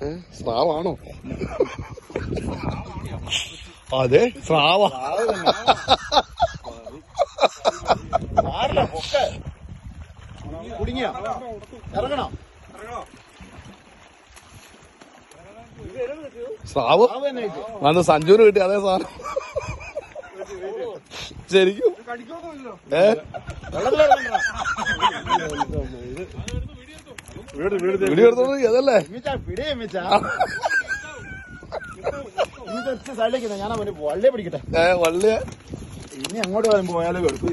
ഏ? സ്രാവാണോ അതെ സ്രാവ കുടുങ്ങിയ ഇറങ്ങണോ സ്രാവ് അന്ന് സഞ്ജുവിന് കിട്ടി അതേ സാധനം ശരിക്കും ഏ വീഡിയോ എടുത്തോണ്ട് അതല്ലേ പിടിയേ മിച്ച സൈഡിലേക്ക് ഞാൻ അവന് വള്ളിയെ പിടിക്കട്ടെ ഏ വള്ളിയ ഇനി അങ്ങോട്ട് വരുമ്പോ പോയാലും എടുക്കും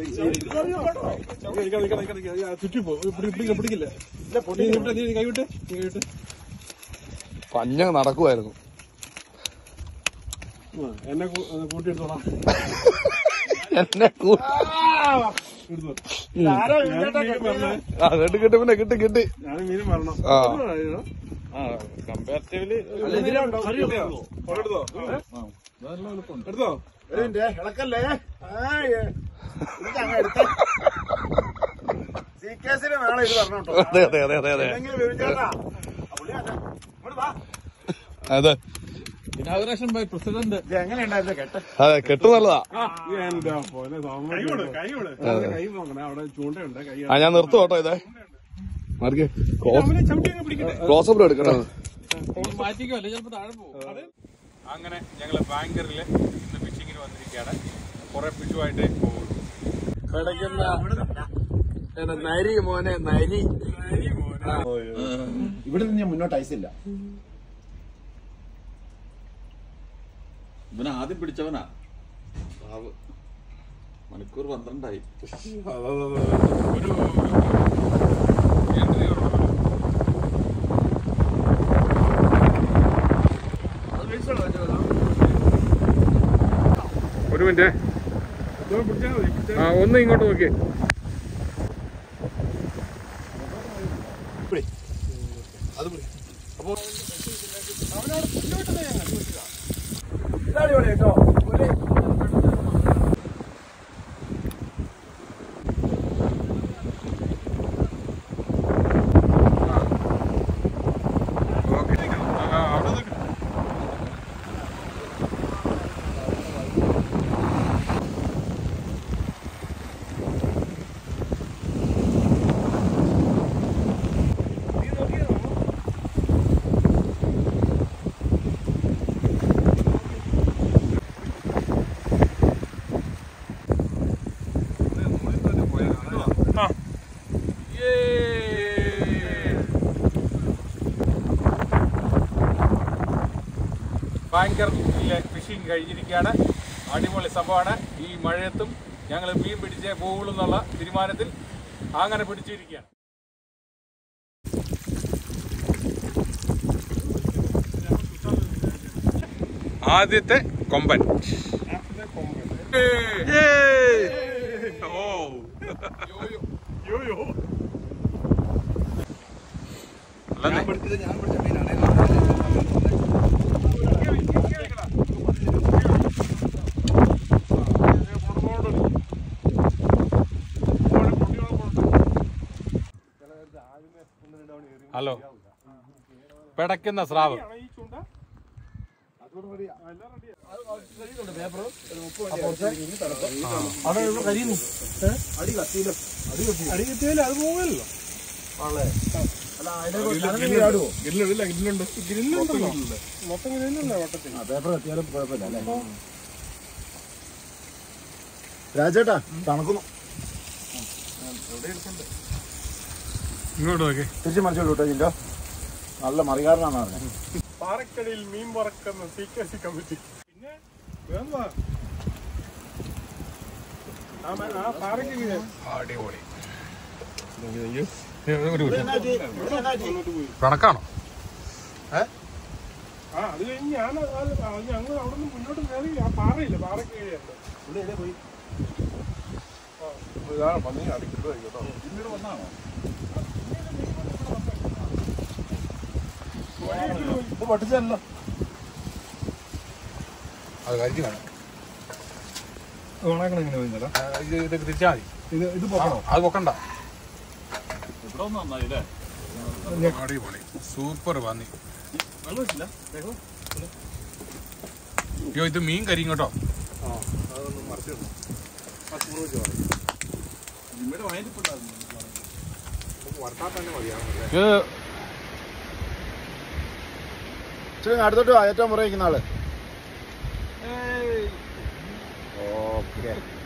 പിടിക്കില്ല കൈവിട്ട് കൈവിട്ട് പഞ്ഞ നടക്കുമായിരുന്നു എന്നെ കൂട്ടിയെടുത്തോളാം എന്നെ കൂ- ആ കിട്ടി കിട്ടി പിന്നെ കിട്ടി കിട്ടി ഞാൻ മീൻ മരണം ആ കമ്പാരിറ്റീവ്ലി എടുത്തോ എടുത്തോ ഒരു മിനിറ്റ് ഇളക്കല്ലേ ആ, ഏ. ഇത് അങ്ങ് എടുത്തേ. സി കേസിന് വേണം ഇത് പറഞ്ഞു കേട്ടോ അതെ അതെ അതെ അതെ അതെ അല്ലെങ്കിൽ വിളിച്ചേട്ടാ. പുള്ളി അതെ. ഇങ്ങോട്ട് വാ. അതെ ഇനാഗുറേഷൻ ബൈ പ്രസിഡന്റ് ഇത് എങ്ങനെയുണ്ടായിരുന്നു കെട്ട് അതെ കെട്ടു നല്ലതാ എന്റെ പോലെ കൈ കൈ നോക്കണേ അവിടെ ചൂണ്ടയുണ്ട് കൈ ആ ഞാൻ നിർത്തും കേട്ടോ ഇതേ മാറിക്കേ അവനെ ചവിട്ടി അങ്ങ് പിടിക്കട്ടെ ക്ലോസപ്പിൽ എടുക്കണം മാറ്റിക്കോ അല്ലെ ചിലപ്പോ താഴെ പോകും അങ്ങനെ ഞങ്ങള് ബാങ്കറിൽ ഇന്ന് ഫിഷിങ്ങിന് വന്നിരിക്കുകയാണ് കുറെ ഫിഷുമായിട്ട് പോകും കിടക്കുന്ന നരി മോനെ നരി ഇവിടെ നിന്ന് ഞാൻ മുന്നോട്ട് ഐസില്ല ഇവനെ ആദ്യം പിടിച്ചവനാ പാവ്. മണിക്കൂർ പന്ത്രണ്ടായി ഒരു എൻട്രി ഒരു മിനിറ്റ് ആ ഒന്ന് ഇങ്ങോട്ട് നോക്കിയേ ബാങ്കറിലെ ഫിഷിംഗ് കഴിഞ്ഞിരിക്കുകയാണ് അടിപൊളി സംഭവമാണ് ഈ മഴയത്തും ഞങ്ങൾ മീൻ പിടിച്ചേ പോകുള്ളൂ എന്നുള്ള തീരുമാനത്തിൽ അങ്ങനെ പിടിച്ചിരിക്കുകയാണ് ആദ്യത്തെ കൊമ്പൻ ഹലോ പിടയ്ക്കുന്ന സ്രാവ് പേപ്പർ എത്തിയാലും കുഴപ്പമില്ല അല്ലേ രാജേട്ടാ തണുക്കുന്നു ഇങ്ങോട്ട് നോക്കേ തിരിച്ചു മറിച്ചോളൂ കേട്ടോ ജിൻഡോ നല്ല മറികാരനാണ് പറഞ്ഞത് പാറക്കടയിൽ മീൻ പറക്കുന്ന സി കെ സി കമ്മിറ്റി പിന്നെ വേറെന്താ? ആ മ- ആ പാറയ്ക്ക് ഇങ്ങനെ അടിപൊളി ഒരു കണക്കാണോ ആ അത് കഴിഞ്ഞ് ഞാൻ ഞങ്ങൾ അവിടെ നിന്ന് മുന്നോട്ട് കയറി ആ പാറയില്ല പാറയ്ക്ക് കീഴിലുണ്ട് പന്നി അടിക്കിട്ടോ പിന്നീട് വന്നാണോ ഇത് പഠിച്ചല്ലോ അത് കരിക്ക് വേണം ഓണാക്കണം എങ്ങനെ പോയിന്നല്ലോ ഇത് ഇത് തിരിച്ചാൽ മതി ഇത് ഇത് പൊക്കണോ അത് പൊക്കണ്ട ഇവിടെ ഒന്ന് നന്നായി അല്ലേ അടിപൊളി സൂപ്പർ പന്നി വെള്ളം ഇല്ല ദേഹം അയ്യോ ഇത് മീൻ കരിയും കേട്ടോ ആ അതൊന്ന് മറിച്ചിടണം ആ ചൂട് വെച്ച് പറയും നിമ്മയുടെ വയറ്റിപ്പുണ്ടായിരുന്നു നമുക്ക് വറുത്താൽ തന്നെ മതിയാണല്ലേ ഇത് ഇച്ചിരി അടുത്തോട്ട് വാ, ഏറ്റവും പുറകെ നിൽക്കുന്ന ആള് ഓക്കെ